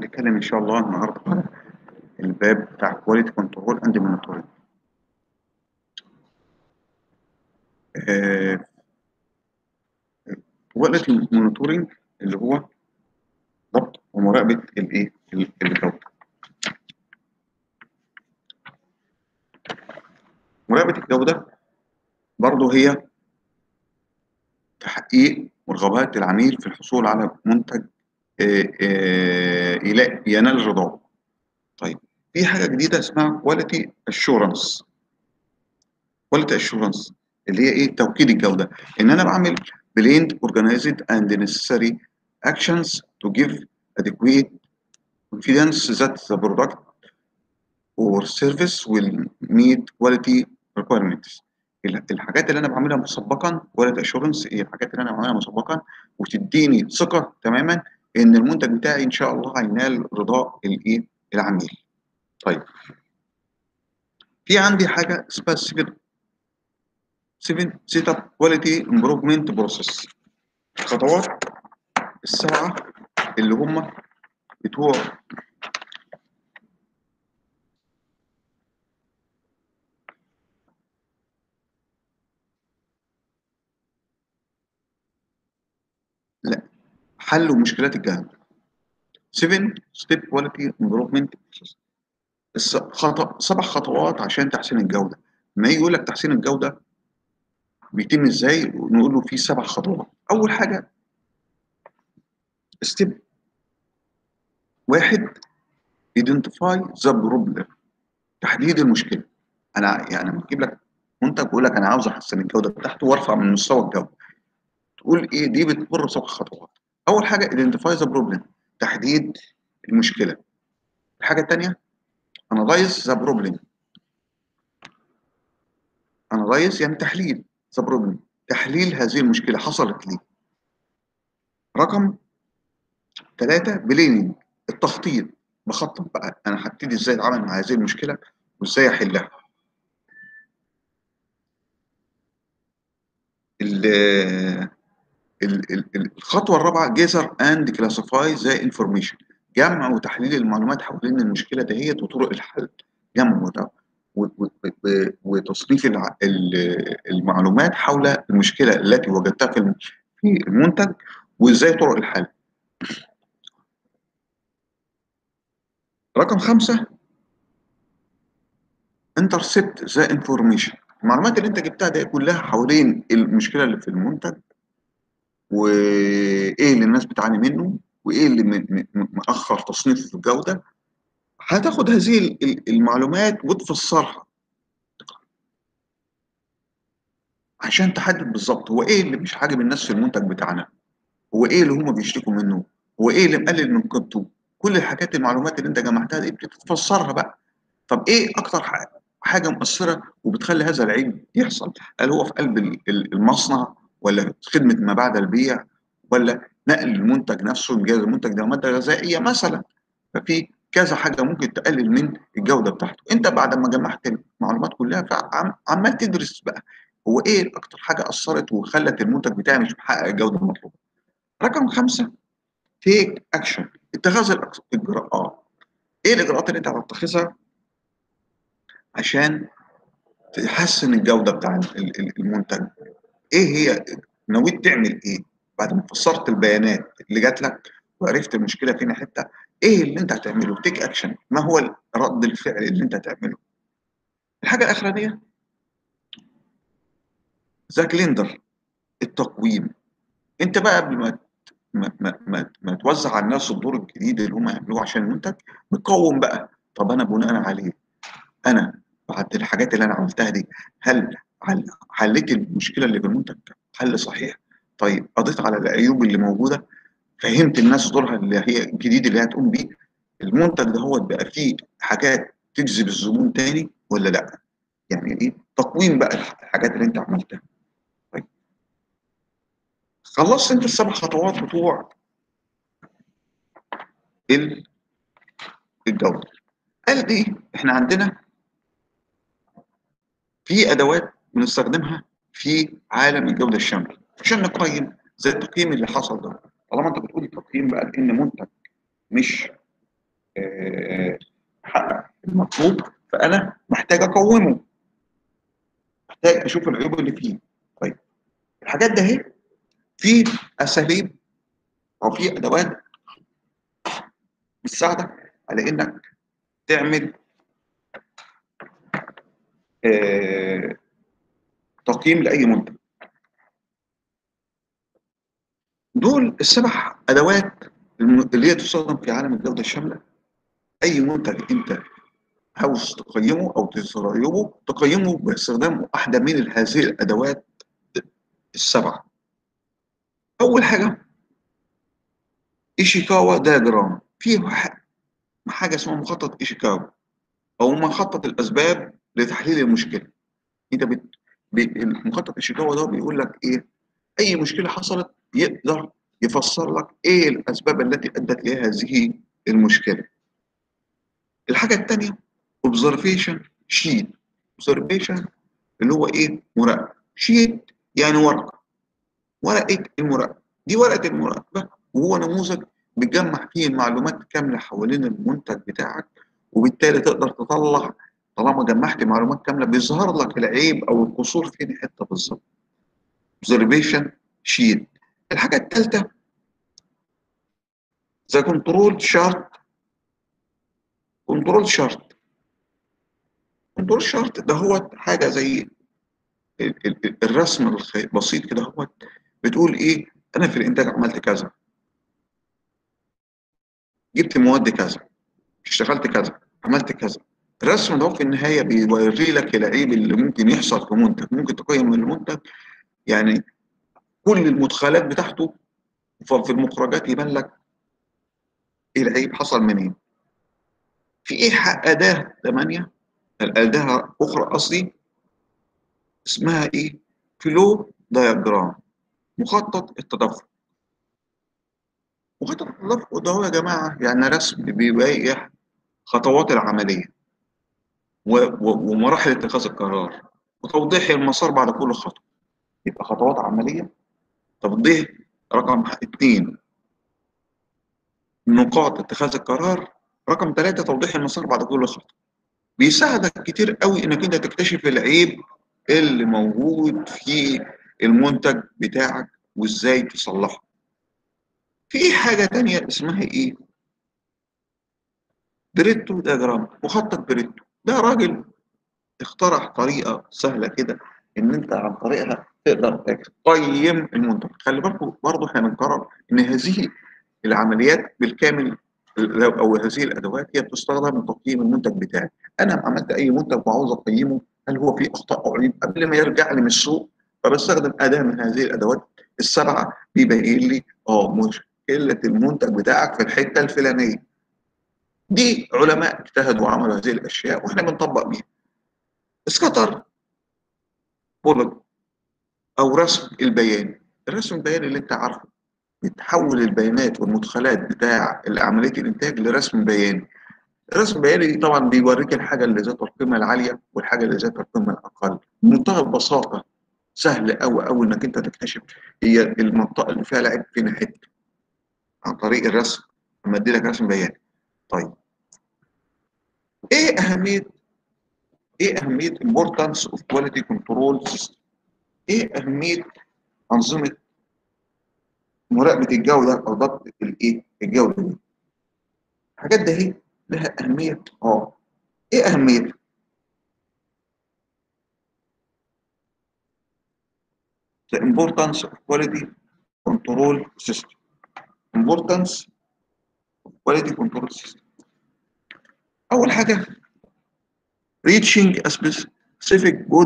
هنتكلم ان شاء الله النهارده على الباب بتاع كواليتي كنترول اند مونيتورنج كواليتي مونيتورنج اللي هو ضبط ومراقبه الايه الجوده مراقبه الجوده برضه هي تحقيق رغبات العميل في الحصول على منتج ينال رضاه طيب في حاجه جديده اسمها كواليتي اشورنس كواليتي اشورنس اللي هي ايه توكيد الجوده ان انا بعمل بليند اورجانيزد اند necessary actions to give adequate confidence that the product or service will meet quality requirements الحاجات اللي انا بعملها مسبقا كواليتي اشورنس هي الحاجات اللي انا بعملها مسبقا وتديني ثقه تماما ان المنتج بتاعي ان شاء الله هينال رضاء الايه العميل طيب في عندي حاجه اسمها 7 7 سيت اب كواليتي امبروفمنت بروسيس الخطوات السبعه اللي هم بتوع لا حل مشكلات الجهل 7 ستيب كواليتي امبروفمنت خطأ سبع خطوات عشان تحسين الجوده ما يجي يقول لك تحسين الجوده بيتم ازاي نقول له في سبع خطوات اول حاجه ستيب واحد ايدنتيفاي ذا بروبلم تحديد المشكله انا يعني لما اجيب لك منتج بقول لك انا عاوز احسن الجوده بتاعته وارفع من مستوى الجوده تقول ايه دي بتمر سبع خطوات اول حاجه ايدنتيفاي ذا بروبلم تحديد المشكله الحاجه الثانيه انالايز ذا بروبلم انالايز يعني تحليل ذا بروبلم تحليل هذه المشكله حصلت ليه رقم ثلاثة بليننج التخطيط بخطط بقى انا هبتدي ازاي اتعامل مع هذه المشكله وازاي احلها الخطوه الرابعه جيزر اند كلاسيفاي ذا انفورميشن جمع وتحليل المعلومات حوالين المشكله دهيت وطرق الحل جمع وتصنيف المعلومات حول المشكله التي وجدتها في المنتج وازاي طرق الحل رقم خمسة انترسبت ذا انفورميشن المعلومات اللي انت جبتها دي كلها حوالين المشكله اللي في المنتج وايه اللي الناس بتعاني منه وايه اللي مأخر تصنيفه في الجوده هتاخد هذه المعلومات وتفسرها عشان تحدد بالظبط هو ايه اللي مش عاجب الناس في المنتج بتاعنا هو ايه اللي هم بيشتكوا منه هو ايه اللي مقلل من قيمته كل الحاجات المعلومات اللي انت جمعتها دي بتتفسرها بقى طب ايه اكتر حاجه مؤثره وبتخلي هذا العيب يحصل هل هو في قلب المصنع ولا خدمه ما بعد البيع ولا نقل المنتج نفسه انجاز المنتج ده ماده غذائيه مثلا ففي كذا حاجه ممكن تقلل من الجوده بتاعته انت بعد ما جمعت المعلومات كلها فعمال تدرس بقى هو ايه اكتر حاجه اثرت وخلت المنتج بتاعي مش محقق الجوده المطلوبه رقم خمسة تيك اكشن اتخاذ الاجراءات ايه الاجراءات اللي انت هتتخذها عشان تحسن الجوده بتاع المنتج ايه هي نويت تعمل ايه بعد ما فسرت البيانات اللي جات لك وعرفت المشكله فين حته ايه اللي انت هتعمله تيك اكشن ما هو رد الفعل اللي انت هتعمله الحاجه الاخرانيه ذا كليندر التقويم انت بقى قبل ما ما, ما, ما, ما توزع على الناس الدور الجديد اللي هم يعملوه عشان المنتج بتقوم بقى طب انا بناء عليه انا بعد الحاجات اللي انا عملتها دي هل حليت المشكله اللي في المنتج حل صحيح طيب قضيت على العيوب اللي موجوده فهمت الناس دورها اللي هي الجديد اللي هتقوم بيه المنتج ده هو بقى فيه حاجات تجذب الزبون تاني ولا لا يعني ايه تقويم بقى الحاجات اللي انت عملتها طيب خلصت انت السبع خطوات بتوع الجوده قال ايه احنا عندنا في ادوات بنستخدمها في عالم الجوده الشامله عشان نقيم زي التقييم اللي حصل ده طالما انت بتقول تقييم بقى ان منتج مش آه، احقق المطلوب فانا محتاج اقومه محتاج اشوف العيوب اللي فيه طيب الحاجات ده اهي في اساليب او في ادوات بتساعدك على انك تعمل آه، تقييم لاي منتج دول السبع ادوات الم- اللي هي تستخدم في عالم الجوده الشامله اي منتج انت عاوز تقيمه او تقيمه تقيمه باستخدام واحده من هذه الادوات السبعه اول حاجه ايشيكاوا دايجرام في ح- حاجه اسمها مخطط ايشيكاوا او مخطط الاسباب لتحليل المشكله انت بت... ب... المخطط ايشيكاوا ده بيقول لك ايه اي مشكله حصلت يقدر يفسر لك ايه الاسباب التي ادت لهذه المشكله الحاجه الثانيه observation sheet observation اللي هو ايه مراقبه شيت يعني ورقه ورقه المراقبه دي ورقه المراقبه وهو نموذج بتجمع فيه المعلومات كامله حوالين المنتج بتاعك وبالتالي تقدر تطلع طالما جمعت معلومات كامله بيظهر لك العيب او القصور فين حته بالظبط observation sheet الحاجه الثالثه ذا كنترول شارت كنترول شارت كنترول شارت ده هو حاجه زي ال- ال- الرسم الخ- البسيط كده هو بتقول ايه انا في الانتاج عملت كذا جبت مواد كذا اشتغلت كذا عملت كذا الرسم ده في النهايه بيوري لك العيب اللي ممكن يحصل في منتج ممكن تقيم المنتج يعني كل المدخلات بتاعته ففي المخرجات يبان لك ايه العيب حصل منين في ايه ح- اداه ثمانيه الاداه اخرى قصدي اسمها ايه فلو دايجرام مخطط التدفق مخطط التدفق ده هو يا جماعه يعني رسم بيبين خطوات العمليه و- و- ومراحل اتخاذ القرار وتوضيح المسار بعد كل خطوه يبقى خطوات عمليه توضيح رقم اثنين نقاط اتخاذ القرار رقم ثلاثة توضيح المسار بعد كل خطوة بيساعدك كتير قوي انك انت تكتشف العيب اللي موجود في المنتج بتاعك وازاي تصلحه في حاجة تانية اسمها ايه بريتو دياجرام مخطط بريتو ده راجل اخترع طريقة سهلة كده ان انت عن طريقها تقدر تقيم المنتج خلي بالكم برضه احنا بنقرر ان هذه العمليات بالكامل او هذه الادوات هي بتستخدم لتقييم المنتج بتاعي انا عملت اي منتج وعاوز اقيمه هل هو فيه اخطاء او عيوب قبل ما يرجع لي من السوق فبستخدم اداه من هذه الادوات السبعه بيبين لي اه مشكله المنتج بتاعك في الحته الفلانيه دي علماء اجتهدوا وعملوا هذه الاشياء واحنا بنطبق بيها سكتر بولت او رسم البيان الرسم البياني اللي انت عارفه بتحول البيانات والمدخلات بتاع عمليه الانتاج لرسم بياني الرسم البياني طبعا بيوريك الحاجه اللي ذات القيمه العاليه والحاجه اللي ذات القيمه الاقل بمنتهى البساطه سهل قوي قوي انك انت تكتشف هي المنطقه اللي فيها العيب فين حته عن طريق الرسم لما ادي لك رسم بياني طيب ايه اهميه ايه اهميه importance of quality control system ايه اهميه انظمه مراقبه الجوده او ضبط الايه الجوده دي الحاجات ده هي لها اهميه اه ايه اهميتها the importance of quality control system importance of quality control system اول حاجه reaching a specific good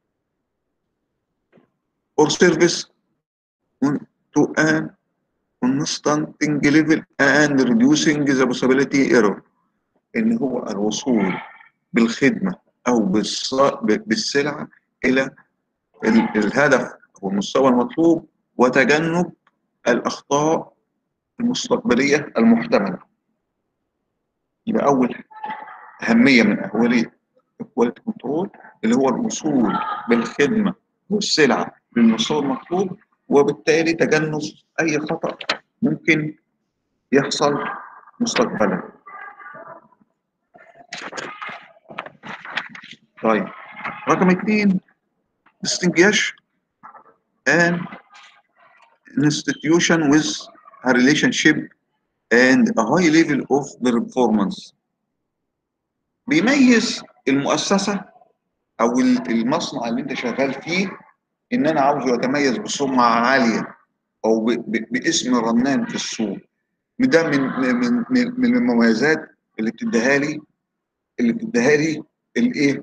or service to an constant level and reducing the possibility error ان هو الوصول بالخدمه او بالص... بالسلعه الى ال- الهدف او المستوى المطلوب وتجنب الاخطاء المستقبليه المحتمله يبقى اول اهميه من اهميه الكواليتي كنترول اللي هو الوصول بالخدمه والسلعه للمستوى المطلوب وبالتالي تجنب اي خطا ممكن يحصل مستقبلا طيب رقم اثنين distinguish an institution with a relationship and a high level of performance بيميز المؤسسة أو المصنع اللي أنت شغال فيه إن أنا عاوزه يتميز بسمعة عالية أو ب- ب- باسم رنان في السوق ده من من من من المميزات اللي بتديها لي اللي بتديها لي الايه؟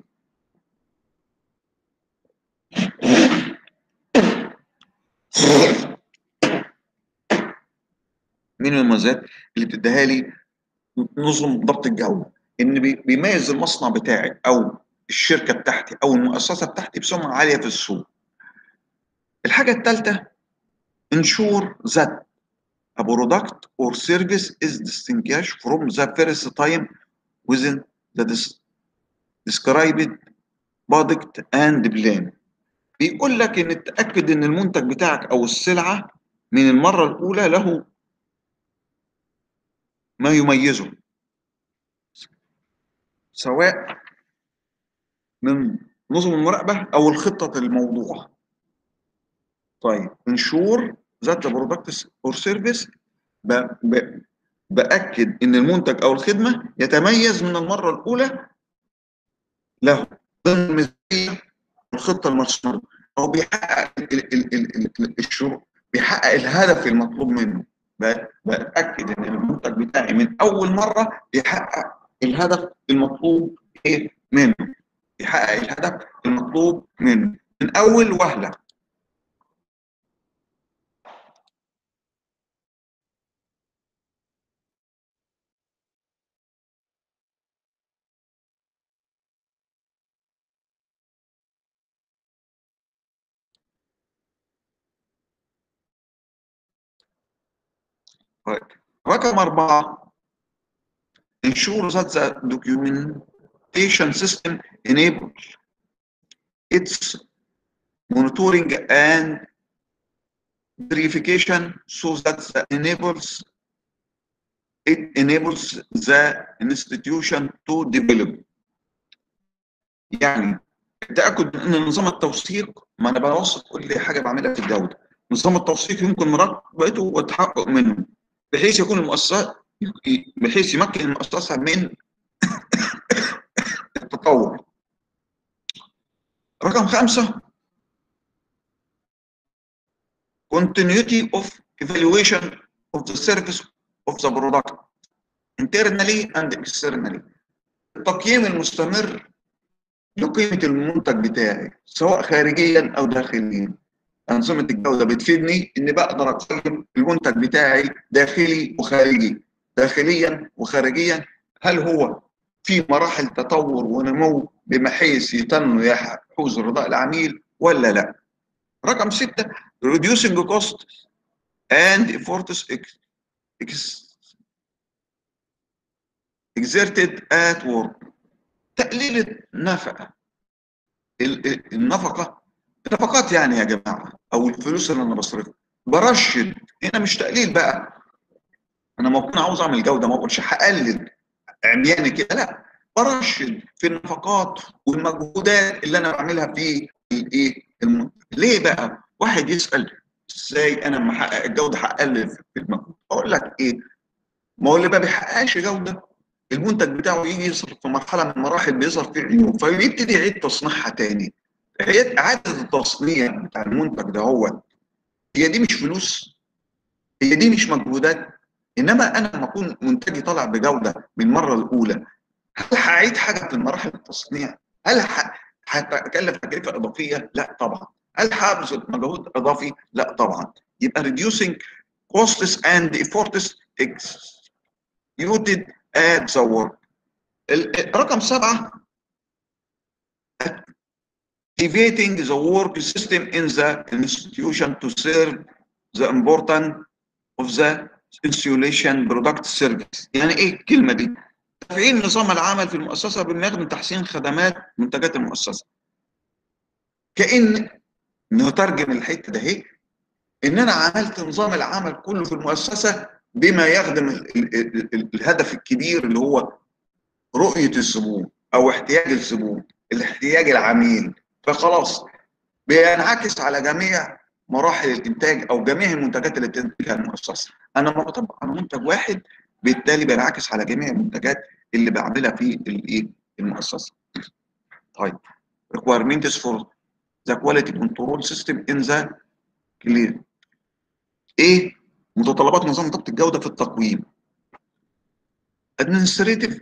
من المميزات اللي بتديها لي نظم ضبط الجوده ان بي- بيميز المصنع بتاعي او الشركه بتاعتي او المؤسسه بتاعتي بسمعه عاليه في السوق. الحاجه الثالثه ensure that a product or service is distinguished from the first time within the dis- described product and plan. بيقول لك ان تتاكد ان المنتج بتاعك او السلعه من المره الاولى له ما يميزه سواء من نظم المراقبه او الخطه الموضوع طيب انشور ذات برودكت اور سيرفيس باكد ان المنتج او الخدمه يتميز من المره الاولى له ضمن الميزانيه الخطه المرسومه او بيحقق ال- ال- ال- ال- الشروط بيحقق الهدف المطلوب منه ب- بتاكد ان المنتج بتاعي من اول مره بيحقق الهدف المطلوب ايه منه بيحقق الهدف المطلوب منه من اول وهله طيب. رقم أربعة ensure that the documentation system enables its monitoring and verification so that the enables it enables the institution to develop يعني التأكد من أن نظام التوثيق ما أنا بوثق كل حاجة بعملها في الجودة نظام التوثيق يمكن مراقبته والتحقق منه بحيث يكون المؤسسة بحيث يمكن المؤسسة من التطور رقم خمسة continuity of evaluation of the service of the product internally and externally التقييم المستمر لقيمة المنتج بتاعي سواء خارجيا أو داخليا أنظمة الجودة بتفيدني إني بقدر أقيم المنتج بتاعي داخلي وخارجي داخليا وخارجيا هل هو في مراحل تطور ونمو بحيث يتم يحوز رضاء العميل ولا لا رقم ستة reducing costs and efforts ex- ex- exerted at work تقليل النفقة ال- ال- النفقة النفقات يعني يا جماعة أو الفلوس اللي أنا بصرفها برشد هنا مش تقليل بقى أنا ما أكون عاوز أعمل جودة ما أقولش هقلل عمياني كده لا برشد في النفقات والمجهودات اللي أنا بعملها في الإيه المنتج ليه بقى؟ واحد يسأل ازاي انا لما احقق الجوده هقلل في المجهود؟ اقول لك ايه؟ ما هو اللي ما بيحققش جوده المنتج بتاعه يجي يصرف في مرحله من المراحل بيظهر فيه عيوب فيبتدي يعيد تصنيعها تاني. هي اعاده التصنيع بتاع المنتج ده هو هي دي مش فلوس هي دي مش مجهودات انما انا لما اكون منتجي طالع بجوده من المره الاولى هل هعيد حاجه في مراحل التصنيع؟ هل ه- هتكلف تكلفه اضافيه؟ لا طبعا. هل هبذل مجهود اضافي؟ لا طبعا. يبقى reducing costs and efforts executed at the work. ال- رقم سبعه activating the work system in the institution to serve the important of the installation product service. يعني ايه الكلمه دي؟ تفعيل نظام العمل في المؤسسه بما يخدم تحسين خدمات منتجات المؤسسه. كان نترجم الحته ده اهي ان انا عملت نظام العمل كله في المؤسسه بما يخدم ال ال ال ال الهدف الكبير اللي هو رؤيه الزبون او احتياج الزبون الاحتياج العميل فخلاص بينعكس على جميع مراحل الانتاج او جميع المنتجات اللي بتنتجها المؤسسه انا بطبق على منتج واحد بالتالي بينعكس على جميع المنتجات اللي بعملها في الايه المؤسسه طيب requirements for the quality control system in the clear ايه متطلبات نظام ضبط الجوده في التقويم administrative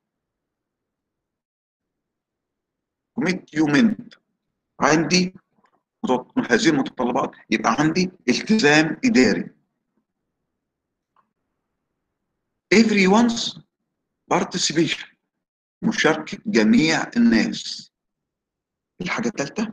commitment عندي هذه المتطلبات يبقى عندي التزام اداري everyone's participation مشاركة جميع الناس الحاجة الثالثة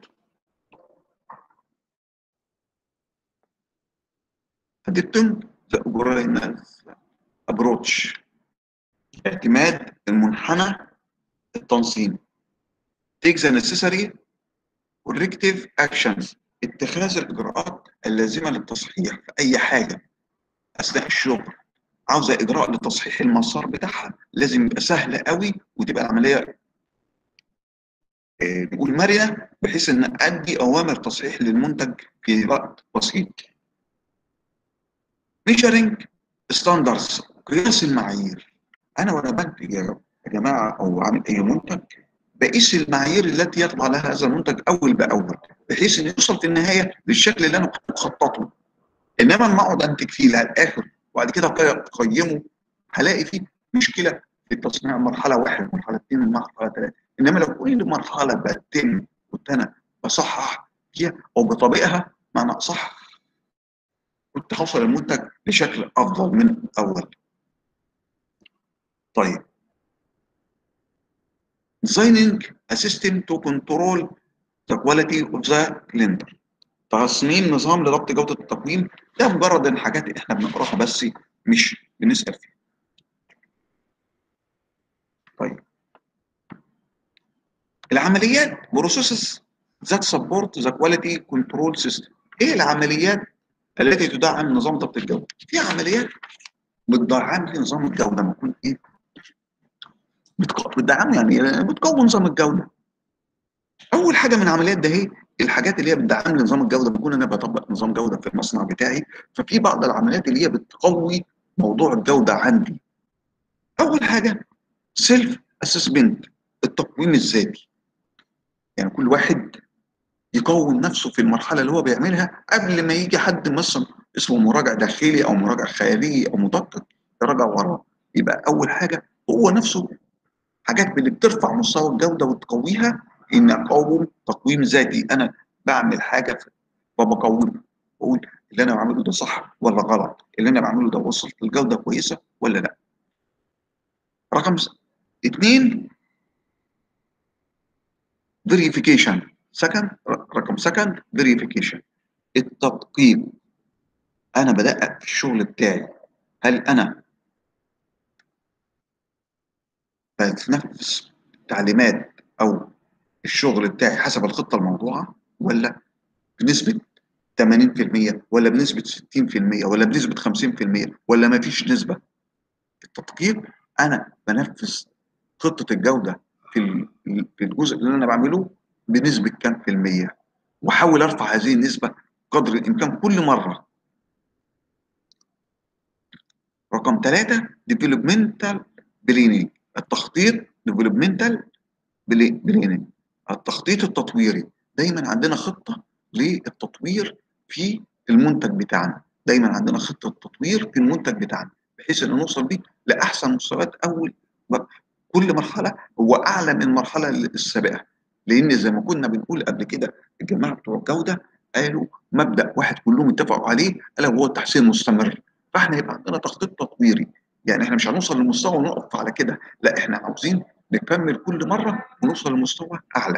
adapting the organized approach اعتماد المنحنى التنظيمي take the necessary corrective actions اتخاذ الاجراءات اللازمه للتصحيح في اي حاجه اثناء الشغل عاوزه اجراء لتصحيح المسار بتاعها لازم يبقى سهل قوي وتبقى العمليه نقول مرنه بحيث ان ادي اوامر تصحيح للمنتج في وقت بسيط. ميجرنج ستاندردز قياس المعايير انا وانا بنتج يا جماعه او عامل اي منتج بقيس المعايير التي يطلع لها هذا المنتج اول باول بحيث انه يوصل في النهايه للشكل اللي انا كنت مخطط انما لما اقعد انتج فيه للاخر وبعد كده اقيمه هلاقي فيه مشكله في تصنيع مرحله واحد مرحله اثنين مرحله ثلاثه انما لو كل مرحله بتم كنت انا بصحح فيها او بطبيقها معنى اصح كنت هوصل المنتج بشكل افضل من الاول طيب designing a system to control the quality of the calendar تصميم نظام لضبط جودة التقويم ده مجرد الحاجات احنا بنقراها بس مش بنسأل فيها طيب العمليات بروسيسز ذات سبورت ذا كواليتي كنترول سيستم ايه العمليات التي تدعم نظام ضبط الجوده في عمليات بتدعم لي نظام الجوده ما يكون ايه بتدعم يعني بتقوي نظام الجوده اول حاجه من العمليات ده هي الحاجات اللي هي بتدعم لي نظام الجوده بكون انا بطبق نظام جوده في المصنع بتاعي ففي بعض العمليات اللي هي بتقوي موضوع الجوده عندي اول حاجه سيلف اسسمنت التقويم الذاتي يعني كل واحد يقوم نفسه في المرحله اللي هو بيعملها قبل ما يجي حد مثلا اسمه مراجع داخلي او مراجع خارجي او مدقق يراجع وراه يبقى اول حاجه هو نفسه حاجات من اللي بترفع مستوى الجوده وتقويها ان اقوم تقويم ذاتي انا بعمل حاجه فبقومها بقول اللي انا بعمله ده صح ولا غلط اللي انا بعمله ده وصل للجوده كويسه ولا لا رقم اثنين فيريفيكيشن سكند رقم سكند فيريفيكيشن التدقيق انا بدقق في الشغل بتاعي هل انا بتنفذ تعليمات او الشغل بتاعي حسب الخطه الموضوعه ولا بنسبه 80% ولا بنسبه 60% ولا بنسبه 50% ولا ما فيش نسبه التدقيق انا بنفذ خطه الجوده في في الجزء اللي انا بعمله بنسبه كام في الميه واحاول ارفع هذه النسبه قدر الامكان كل مره رقم ثلاثة developmental planning التخطيط developmental planning التخطيط التطويري دايما عندنا خطة للتطوير في المنتج بتاعنا دايما عندنا خطة تطوير في المنتج بتاعنا بحيث ان نوصل بيه لاحسن مستويات اول كل مرحله هو اعلى من المرحله السابقه لان زي ما كنا بنقول قبل كده الجماعه بتوع الجوده قالوا مبدا واحد كلهم اتفقوا عليه الا وهو التحسين المستمر فاحنا يبقى عندنا تخطيط تطويري يعني احنا مش هنوصل للمستوى ونقف على كده لا احنا عاوزين نكمل كل مره ونوصل لمستوى اعلى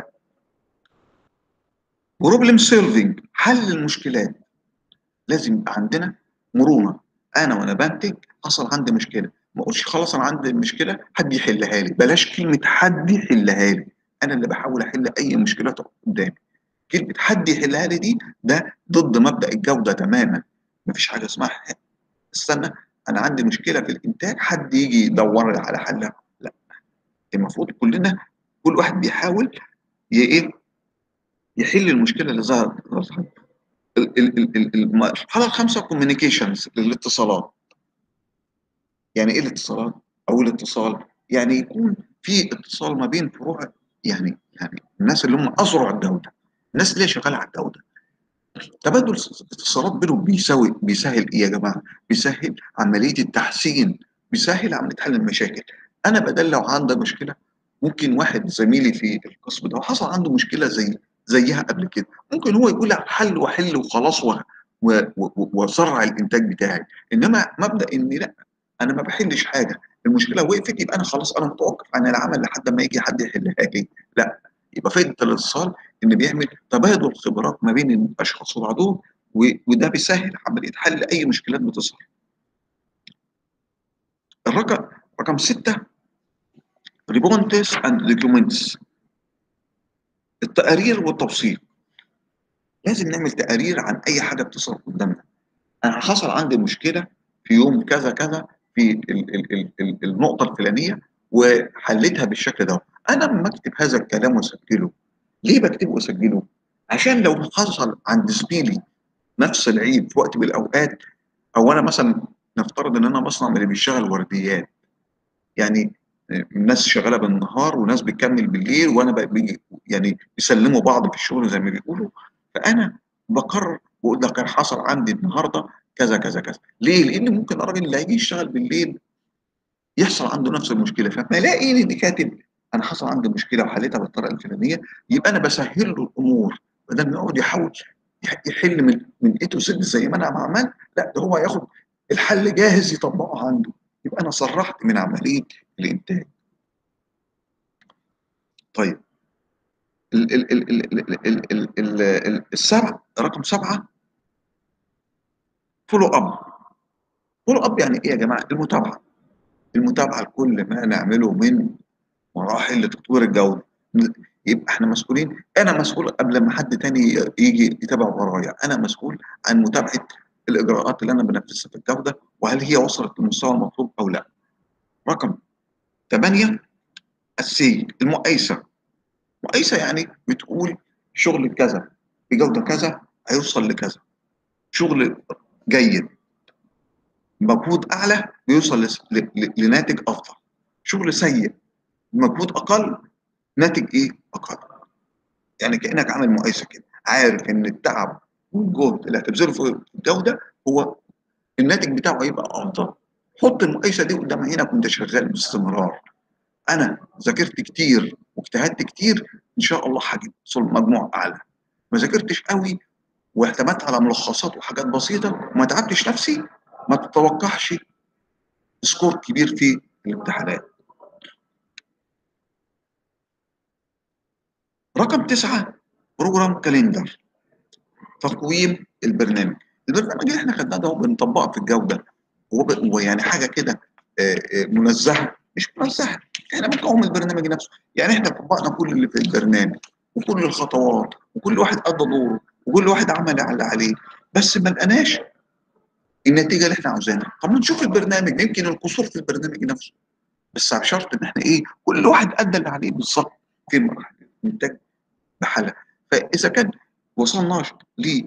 بروبلم سيلفنج حل المشكلات لازم يبقى عندنا مرونه انا وانا بنتج حصل عندي مشكله ما اقولش خلاص انا عندي مشكله حد يحلها لي بلاش كلمه حد يحلها لي انا اللي بحاول احل اي مشكله قدامي كلمه حد يحلها لي دي ده ضد مبدا الجوده تماما مفيش حاجه اسمها استنى انا عندي مشكله في الانتاج حد يجي يدور لي على حلها لا المفروض كلنا كل واحد بيحاول ايه يحل المشكله اللي ظهرت المرحله الخامسه كوميونيكيشنز الاتصالات يعني ايه الاتصالات او الاتصال يعني يكون في اتصال ما بين فروع يعني يعني الناس اللي هم اذرع الجوده الناس اللي هي شغاله على الجوده تبادل الاتصالات بينهم بيساوي بيسهل ايه يا جماعه؟ بيسهل عمليه التحسين بيسهل عمليه حل المشاكل انا بدل لو عندي مشكله ممكن واحد زميلي في القسم ده حصل عنده مشكله زي زيها قبل كده ممكن هو يقول على حل واحل وخلاص واسرع الانتاج بتاعي انما مبدا اني لا انا ما بحلش حاجه المشكله وقفت يبقى انا خلاص انا متوقف عن العمل لحد ما يجي حد يحلها لي لا يبقى فائده الاتصال ان بيعمل تبادل خبرات ما بين الاشخاص وبعضهم وده بيسهل عمليه حل اي مشكلات بتظهر. الرقم رقم سته ريبونتس اند دوكيومنتس التقارير والتوثيق لازم نعمل تقارير عن اي حاجه بتصير قدامنا انا حصل عندي مشكله في يوم كذا كذا في ال ال ال النقطه الفلانيه وحلتها بالشكل ده انا لما اكتب هذا الكلام واسجله ليه بكتبه واسجله عشان لو حصل عند زميلي نفس العيب في وقت من الاوقات او انا مثلا نفترض ان انا مصنع اللي بيشتغل ورديات يعني الناس شغاله بالنهار وناس بتكمل بالليل وانا بيجي يعني بيسلموا بعض في الشغل زي ما بيقولوا فانا بقرر بقول ده كان حصل عندي النهارده كذا كذا كذا ليه؟ لان ممكن الراجل اللي هيجي يشتغل بالليل يحصل عنده نفس المشكله فلما الاقي اني كاتب انا حصل عندي مشكله وحليتها بالطريقه الفلانيه يبقى انا بسهل له الامور بدل ما يقعد يحاول يحل من من اي تو زد زي ما انا عملت لا ده هو ياخد الحل جاهز يطبقه عنده يبقى انا سرحت من عمليه الانتاج. طيب ال ال ال ال ال ال ال ال السبع رقم سبعه فولو اب فولو اب يعني ايه يا جماعه؟ المتابعه المتابعه لكل ما نعمله من مراحل لتطوير الجوده يبقى احنا مسؤولين انا مسؤول قبل ما حد تاني يجي يتابع ورايا انا مسؤول عن متابعه الاجراءات اللي انا بنفذها في الجوده وهل هي وصلت للمستوى المطلوب او لا رقم ثمانية السي المقايسه مقايسه يعني بتقول شغل كذا بجوده كذا هيوصل لكذا شغل جيد مجهود اعلى بيوصل لناتج افضل شغل سيء مجهود اقل ناتج ايه اقل يعني كانك عامل مقايسه كده عارف ان التعب والجهد اللي هتبذله في الجوده هو الناتج بتاعه هيبقى افضل حط المقايسه دي قدام عينك وانت شغال باستمرار انا ذاكرت كتير واجتهدت كتير ان شاء الله هجيب مجموع اعلى ما ذاكرتش قوي واعتمدت على ملخصات وحاجات بسيطه وما تعبتش نفسي ما تتوقعش سكور كبير في الامتحانات رقم تسعة بروجرام كاليندر تقويم البرنامج البرنامج اللي احنا خدناه ده بنطبقه في الجوده هو يعني حاجه كده منزهه مش منزهه احنا بنقوم البرنامج نفسه يعني احنا طبقنا كل اللي في البرنامج وكل الخطوات وكل واحد قضى دوره وكل واحد عمل اللي عليه بس ما لقناش النتيجه اللي احنا عاوزينها طب ما نشوف البرنامج يمكن القصور في البرنامج نفسه بس بشرط ان احنا ايه كل واحد ادى اللي عليه بالظبط في مراحل الانتاج بحالها فاذا كان وصلناش ل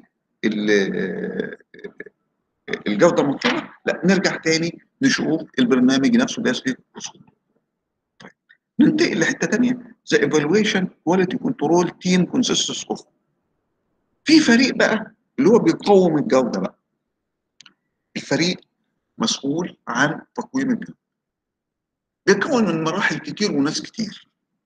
الجوده المطلوبه لا نرجع تاني نشوف البرنامج نفسه ده ايه طيب ننتقل لحته ثانيه ذا ايفالويشن كواليتي كنترول تيم كونسيستنس اوف في فريق بقى اللي هو بيقوم الجوده بقى الفريق مسؤول عن تقويم الجوده بيتكون من مراحل كتير وناس كتير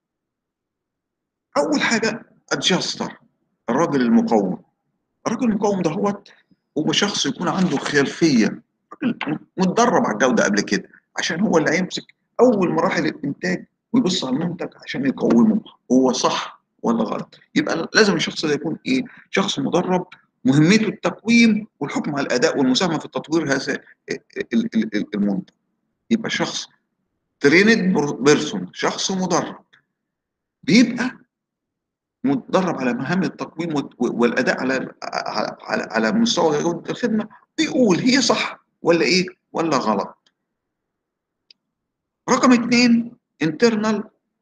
اول حاجه ادجستر الراجل المقوم الراجل المقوم ده هو هو شخص يكون عنده خلفيه متدرب على الجوده قبل كده عشان هو اللي هيمسك اول مراحل الانتاج ويبص على المنتج عشان يقومه هو صح ولا غلط يبقى لازم الشخص ده يكون ايه شخص مدرب مهمته التقويم والحكم على الاداء والمساهمه في تطوير هذا المنتج يبقى شخص تريند بيرسون شخص مدرب بيبقى متدرب على مهام التقويم والاداء على على على مستوى جوده الخدمه بيقول هي صح ولا ايه ولا غلط رقم اثنين internal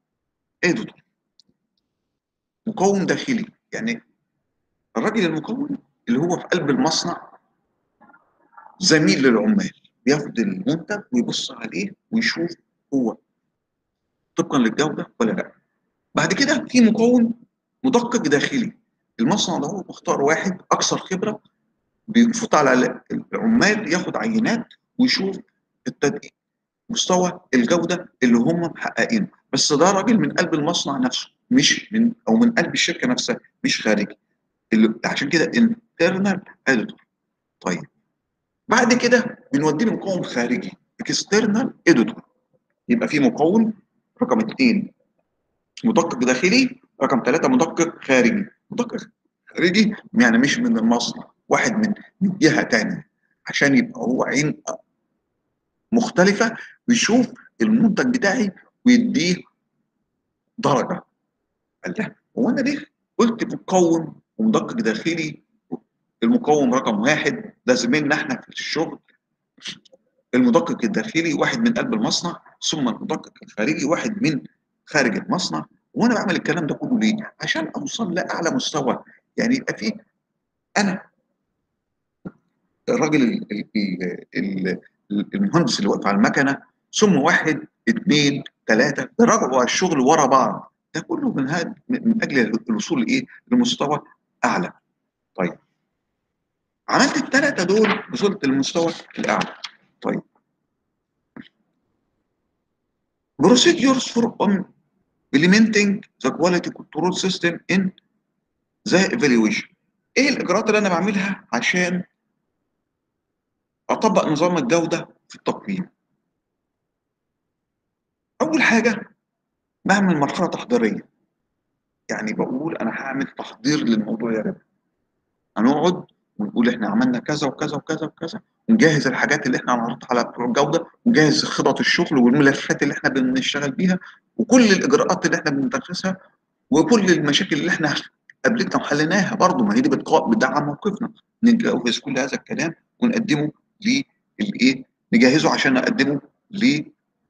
اديتور مقوم داخلي يعني الراجل المقوم اللي هو في قلب المصنع زميل للعمال بياخد المنتج ويبص عليه ويشوف هو طبقا للجوده ولا لا بعد كده في مقوم مدقق داخلي المصنع ده هو مختار واحد اكثر خبره بيفوت على العمال ياخد عينات ويشوف التدقيق مستوى الجوده اللي هم محققينه بس ده راجل من قلب المصنع نفسه مش من او من قلب الشركه نفسها مش خارجي اللي عشان كده internal editor طيب بعد كده بنوديه لمقاوم خارجي external editor يبقى في مقاوم رقم اثنين مدقق داخلي رقم ثلاثة مدقق خارجي مدقق خارجي يعني مش من المصنع واحد من من جهة تانية عشان يبقى هو عين مختلفة بيشوف المنتج بتاعي ويديه درجة قال لا هو أنا ليه قلت مقوم ومدقق داخلي المقوم رقم واحد ده زميلنا احنا في الشغل المدقق الداخلي واحد من قلب المصنع ثم المدقق الخارجي واحد من خارج المصنع وانا بعمل الكلام ده كله ليه؟ عشان اوصل لاعلى مستوى يعني يبقى في انا الراجل ال ال ال المهندس اللي واقف على المكنه ثم واحد اثنين ثلاثه بيراجعوا على الشغل ورا بعض ده كله من هاد من اجل الوصول لايه؟ لمستوى اعلى. طيب عملت الثلاثه دول وصلت للمستوى الاعلى. طيب procedures for implementing the quality control system in the evaluation ايه الاجراءات اللي انا بعملها عشان اطبق نظام الجوده في التقييم اول حاجه بعمل مرحله تحضيريه يعني بقول انا هعمل تحضير للموضوع يا رب هنقعد ونقول احنا عملنا كذا وكذا وكذا وكذا ونجهز الحاجات اللي احنا هنعرضها على بتوع الجوده ونجهز خطط الشغل والملفات اللي احنا بنشتغل بيها وكل الاجراءات اللي احنا بنتخذها وكل المشاكل اللي احنا قابلتنا وحليناها برضه ما هي دي بتدعم موقفنا نجهز كل هذا الكلام ونقدمه للايه نجهزه عشان نقدمه ل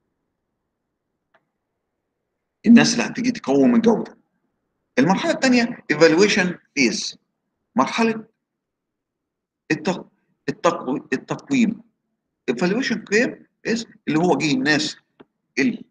الناس اللي هتيجي تقوم الجوده المرحله الثانيه evaluation phase مرحله التق... التق... التقويم evaluation phase اللي هو جه الناس اللي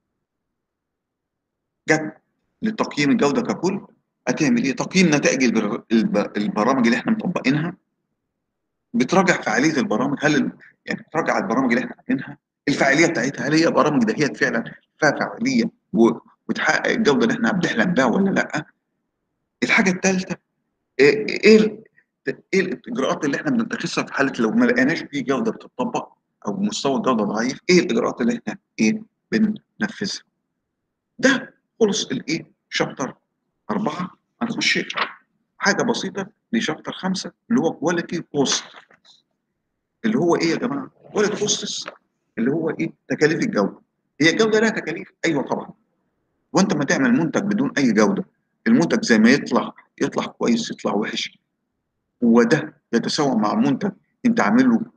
جت لتقييم الجوده ككل هتعمل ايه؟ تقييم نتائج البر... البرامج اللي احنا مطبقينها بتراجع فعاليه البرامج هل ال... يعني بتراجع على البرامج اللي احنا عاملينها الفعاليه بتاعتها هل هي برامج دهيت فعلا فيها فعاليه و... وتحقق الجوده اللي احنا بنحلم بها ولا لا؟ الحاجه الثالثه ايه ايه ايه الاجراءات اللي احنا بنتخذها في حاله لو ما لقيناش في جوده بتطبق او مستوى الجوده ضعيف ايه الاجراءات اللي احنا ايه بننفذها؟ ده خلص الايه؟ شابتر أربعة هنخش حاجة بسيطة لشابتر خمسة اللي هو كواليتي كوست اللي هو إيه يا جماعة؟ كواليتي كوست اللي هو إيه؟ تكاليف الجودة هي الجودة لها تكاليف؟ أيوه طبعا وأنت ما تعمل منتج بدون أي جودة المنتج زي ما يطلع يطلع كويس يطلع وحش هو ده يتساوى مع منتج أنت عامل له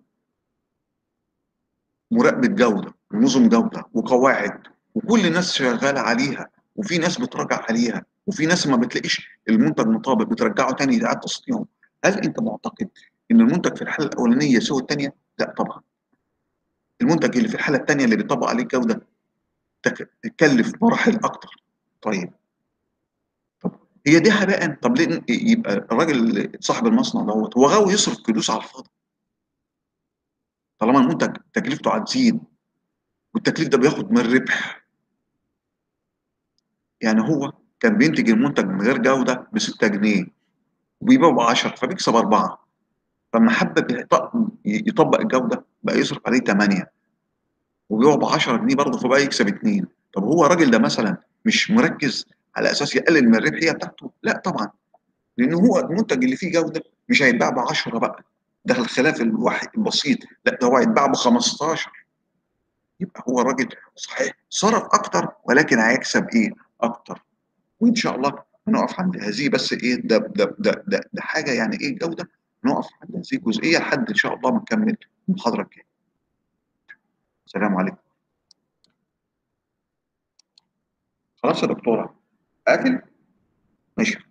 مراقبة جودة ونظم جودة وقواعد وكل الناس شغالة عليها وفي ناس بتراجع عليها وفي ناس ما بتلاقيش المنتج مطابق بترجعه تاني لإعادة تصنيعه هل انت معتقد ان المنتج في الحاله الاولانيه يساوي الثانيه؟ لا طبعا المنتج اللي في الحاله الثانيه اللي بيطبق عليه الجوده تكلف مراحل اكتر طيب طب هي دي هباء طب ليه يبقى الراجل صاحب المصنع دوت هو غاوي يصرف فلوس على الفاضي طالما المنتج تكلفته هتزيد والتكليف ده بياخد من الربح يعني هو كان بينتج المنتج من غير جوده ب 6 جنيه وبيبيعه ب 10 فبيكسب 4 فلما حب يطبق الجوده بقى يصرف عليه 8 وبيبيعه ب 10 جنيه برضه فبقى يكسب 2 طب هو الراجل ده مثلا مش مركز على اساس يقلل من الربحيه بتاعته؟ لا طبعا لان هو المنتج اللي فيه جوده مش هيتباع ب 10 بقى ده الخلاف الواحد البسيط لا ده هو هيتباع ب 15 يبقى هو الراجل صحيح صرف اكتر ولكن هيكسب ايه؟ اكتر وان شاء الله هنقف عند هذه بس ايه ده ده ده ده, ده حاجه يعني ايه جوده نقف عند هذه الجزئيه لحد ان شاء الله ما نكمل المحاضره الجايه. السلام عليكم. خلاص يا دكتوره اقفل ماشي